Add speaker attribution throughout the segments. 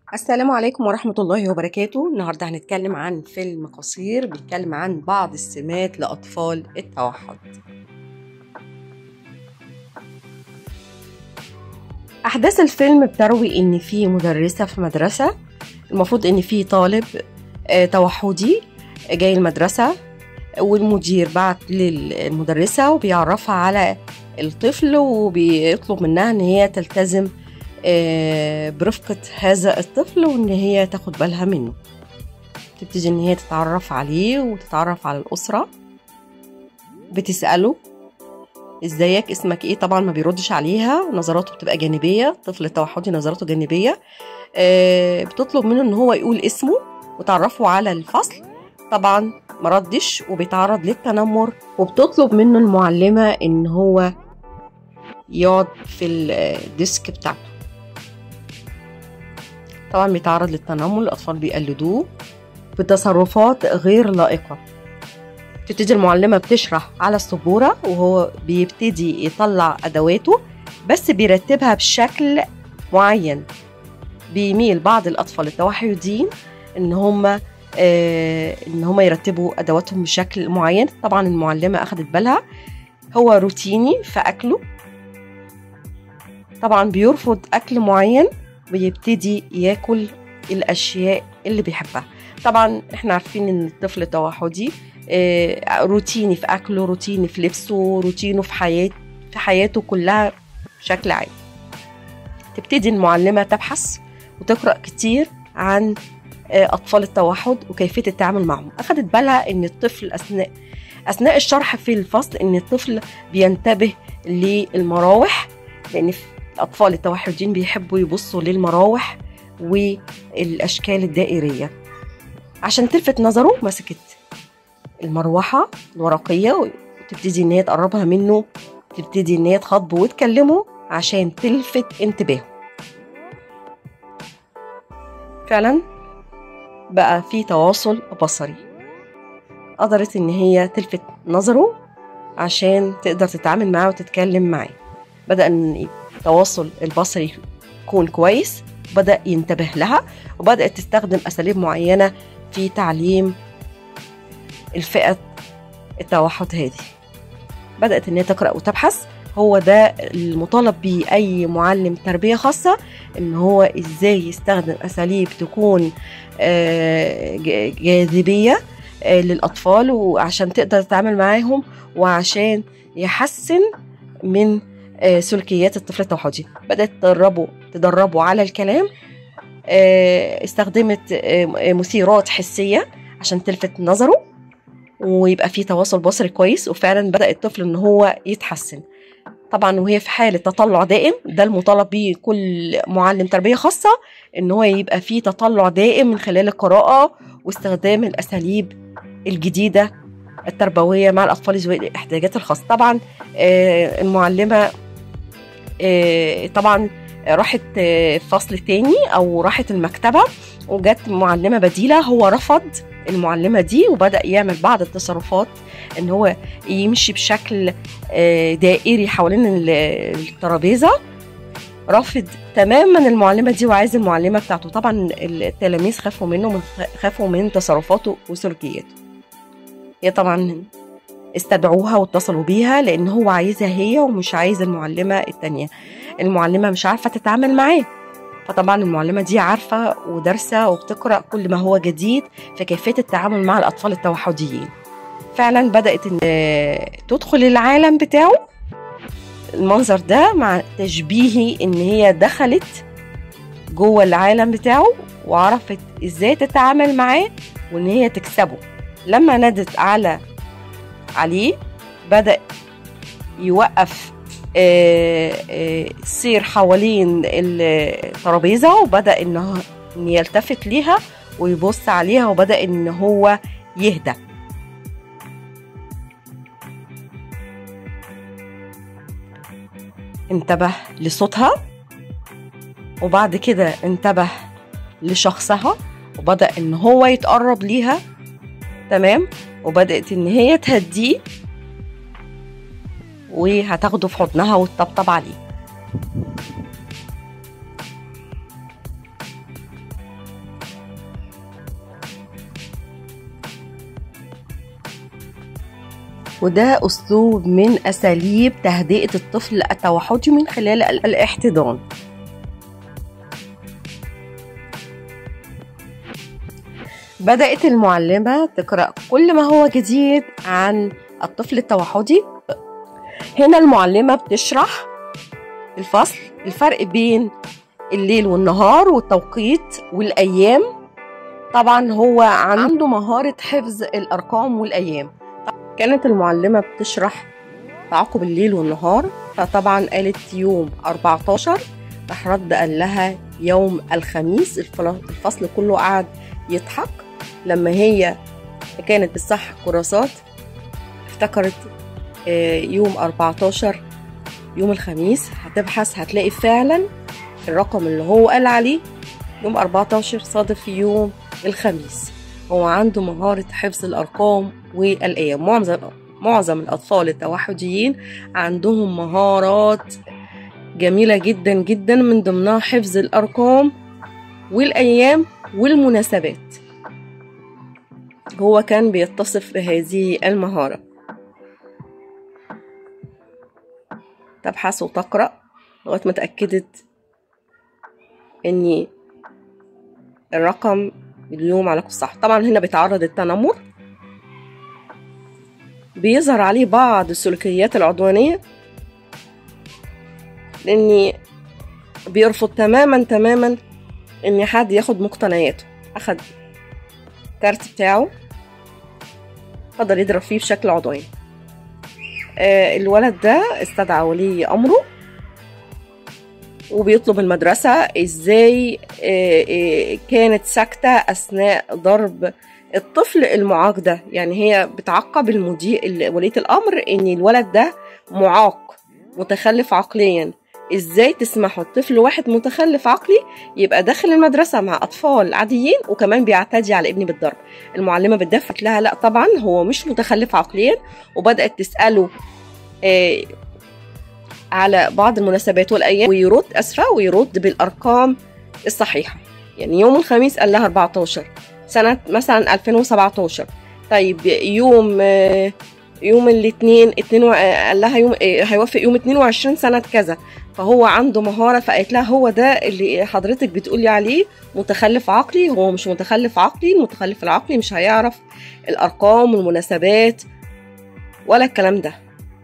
Speaker 1: السلام عليكم ورحمة الله وبركاته النهاردة هنتكلم عن فيلم قصير بيتكلم عن بعض السمات لأطفال التوحد أحداث الفيلم بتروي إن في مدرسة في مدرسة المفروض إن في طالب آه، توحدي جاي المدرسة والمدير بعت للمدرسة وبيعرفها على الطفل وبيطلب منها إن هي تلتزم آه، برفقة هذا الطفل وإن هي تاخد بالها منه تبتدي إن هي تتعرف عليه وتتعرف على الأسرة بتسأله ازيك اسمك ايه طبعا ما بيردش عليها نظراته بتبقى جانبية الطفل التوحدي نظراته جانبية آه، بتطلب منه ان هو يقول اسمه وتعرفه على الفصل طبعا ما ردش وبيتعرض للتنمر وبتطلب منه المعلمة ان هو يقعد في الديسك بتاعته طبعا بيتعرض للتنمر الأطفال بيقلدوه بتصرفات غير لائقة تبتدي المعلمة بتشرح على السبورة وهو بيبتدي يطلع أدواته بس بيرتبها بشكل معين بيميل بعض الأطفال التوحدين إن هم آه إن هم يرتبوا أدواتهم بشكل معين طبعا المعلمة أخدت بالها هو روتيني في أكله طبعا بيرفض أكل معين ويبتدي ياكل الاشياء اللي بيحبها طبعا احنا عارفين ان الطفل التوحدي آه، روتيني في اكله روتيني في لبسه روتينه في حياته في حياته كلها بشكل عام تبتدي المعلمة تبحث وتقرأ كتير عن آه، أطفال التوحد وكيفية التعامل معهم أخدت بالها إن الطفل أثناء أثناء الشرح في الفصل إن الطفل بينتبه للمراوح لأن في الأطفال التوحدين بيحبوا يبصوا للمراوح والأشكال الدائرية عشان تلفت نظره مسكت المروحة الورقية وتبتدي إن هي تقربها منه تبتدي إن هي تخاطبه وتكلمه عشان تلفت انتباهه فعلا بقى في تواصل بصري قدرت إن هي تلفت نظره عشان تقدر تتعامل معاه وتتكلم معاه بدأ إن التواصل البصري يكون كويس بدأ ينتبه لها وبدأت تستخدم أساليب معينة في تعليم الفئة التوحد هذه بدأت إن هي تقرأ وتبحث هو ده المطالب بيه أي معلم تربية خاصة إن هو إزاي يستخدم أساليب تكون آه، ج- جاذبية آه، للأطفال وعشان تقدر تتعامل معاهم وعشان يحسن من آه، سلوكيات الطفل التوحدي بدأت تدربه تدربه على الكلام آه، استخدمت آه، مثيرات حسية عشان تلفت نظره ويبقى في تواصل بصري كويس وفعلا بدأ الطفل ان هو يتحسن طبعا وهي في حالة تطلع دائم ده المطالب بيه كل معلم تربية خاصة ان هو يبقى في تطلع دائم من خلال القراءة واستخدام الأساليب الجديدة التربوية مع الأطفال ذوي الاحتياجات الخاصة طبعا آه، المعلمة آه، طبعا راحت آه، فصل تاني او راحت المكتبه وجت معلمه بديله هو رفض المعلمه دي وبدا يعمل بعض التصرفات ان هو يمشي بشكل آه، دائري حوالين ال- الترابيزه رافض تماما المعلمه دي وعايز المعلمه بتاعته طبعا التلاميذ خافوا منه من خافوا من تصرفاته وسلوكياته هي طبعا استدعوها واتصلوا بيها لان هو عايزها هي ومش عايز المعلمه التانيه المعلمه مش عارفه تتعامل معاه فطبعا المعلمه دي عارفه ودارسه وبتقرا كل ما هو جديد في كيفيه التعامل مع الاطفال التوحديين فعلا بدات ان تدخل العالم بتاعه المنظر ده مع تشبيهي ان هي دخلت جوه العالم بتاعه وعرفت ازاي تتعامل معاه وان هي تكسبه لما نادت على عليه بدأ يوقف آه، آه، السير حوالين الترابيزة وبدأ إنه إن يلتفت ليها ويبص عليها وبدأ إن هو يهدى انتبه لصوتها وبعد كده انتبه لشخصها وبدأ إن هو يتقرب ليها تمام وبدأت إن هي تهديه وهتاخده في حضنها وتطبطب عليه وده أسلوب من أساليب تهدئة الطفل التوحدي من خلال الاحتضان بدأت المعلمة تقرأ كل ما هو جديد عن الطفل التوحدي هنا المعلمة بتشرح الفصل الفرق بين الليل والنهار والتوقيت والأيام طبعا هو عنده مهارة حفظ الأرقام والأيام كانت المعلمة بتشرح تعاقب الليل والنهار فطبعا قالت يوم 14 راح رد قال لها يوم الخميس الفصل كله قعد يضحك لما هي كانت بتصحح كراسات افتكرت يوم 14 يوم الخميس هتبحث هتلاقي فعلا الرقم اللي هو قال عليه يوم 14 صادف في يوم الخميس هو عنده مهارة حفظ الأرقام والأيام معظم معظم الأطفال التوحديين عندهم مهارات جميلة جدا جدا من ضمنها حفظ الأرقام والأيام والمناسبات هو كان بيتصف بهذه المهارة تبحث وتقرأ لغاية ما اتأكدت إن الرقم اليوم على الصح طبعا هنا بيتعرض التنمر بيظهر عليه بعض السلوكيات العدوانية لأني بيرفض تماما تماما إن حد ياخد مقتنياته أخد الكارت بتاعه فضل يضرب فيه بشكل عدواني آه الولد ده استدعى ولي أمره وبيطلب المدرسة ازاي آه آه كانت ساكتة أثناء ضرب الطفل المعاق ده يعني هي بتعقب المدير ولية الأمر إن الولد ده معاق متخلف عقليا ازاي تسمحوا الطفل واحد متخلف عقلي يبقى داخل المدرسه مع اطفال عاديين وكمان بيعتدي على ابني بالضرب المعلمه بتدافع لها لا طبعا هو مش متخلف عقليا وبدات تساله آه على بعض المناسبات والايام ويرد اسفه ويرد بالارقام الصحيحه يعني يوم الخميس قال لها 14 سنه مثلا 2017 طيب يوم آه يوم الاثنين اتنين و... قال لها يوم هيوافق يوم 22 سنة كذا فهو عنده مهارة فقالت لها هو ده اللي حضرتك بتقولي عليه متخلف عقلي هو مش متخلف عقلي المتخلف العقلي مش هيعرف الأرقام والمناسبات ولا الكلام ده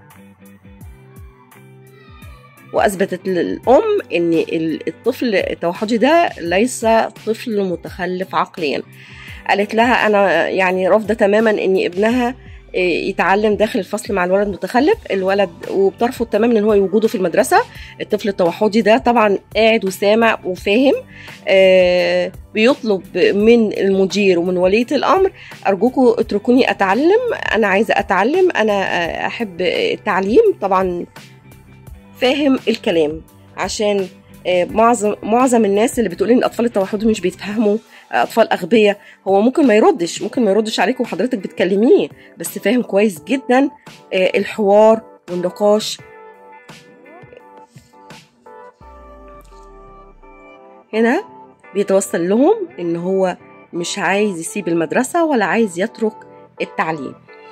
Speaker 1: وأثبتت للأم إن الطفل التوحدي ده ليس طفل متخلف عقليا قالت لها أنا يعني رافضة تماما إن ابنها يتعلم داخل الفصل مع الولد المتخلف الولد وبترفض تماما ان هو وجوده في المدرسه الطفل التوحدي ده طبعا قاعد وسامع وفاهم آه بيطلب من المدير ومن وليه الامر ارجوكم اتركوني اتعلم انا عايزه اتعلم انا احب التعليم طبعا فاهم الكلام عشان آه معظم معظم الناس اللي بتقول ان الاطفال التوحدي مش بيتفهموا اطفال اغبياء هو ممكن ما يردش ممكن ما يردش عليك وحضرتك بتكلميه بس فاهم كويس جدا الحوار والنقاش هنا بيتوصل لهم ان هو مش عايز يسيب المدرسة ولا عايز يترك التعليم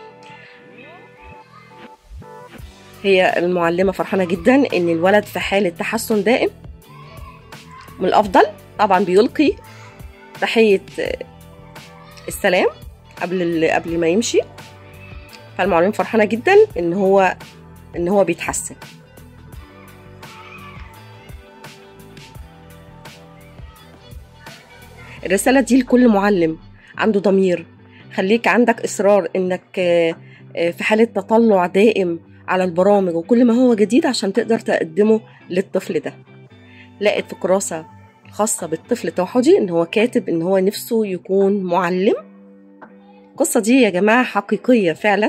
Speaker 1: هي المعلمة فرحانة جدا ان الولد في حالة تحسن دائم من الافضل طبعا بيلقي تحية السلام قبل قبل ما يمشي فالمعلمة فرحانة جدا ان هو ان هو بيتحسن الرسالة دي لكل معلم عنده ضمير خليك عندك إصرار إنك في حالة تطلع دائم على البرامج وكل ما هو جديد عشان تقدر تقدمه للطفل ده لقيت في كراسة خاصة بالطفل التوحدي إن هو كاتب إن هو نفسه يكون معلم القصة دي يا جماعة حقيقية فعلا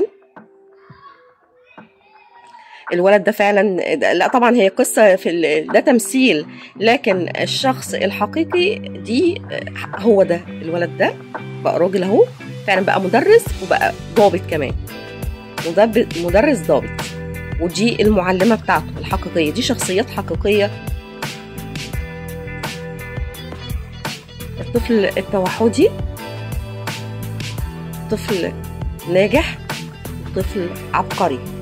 Speaker 1: الولد ده فعلا لا طبعا هي قصة في ده تمثيل لكن الشخص الحقيقي دي هو ده الولد ده بقى راجل اهو فعلا بقى مدرس وبقى ضابط كمان مدرس ضابط ودي المعلمة بتاعته الحقيقية دي شخصيات حقيقية الطفل التوحدي طفل ناجح
Speaker 2: طفل عبقري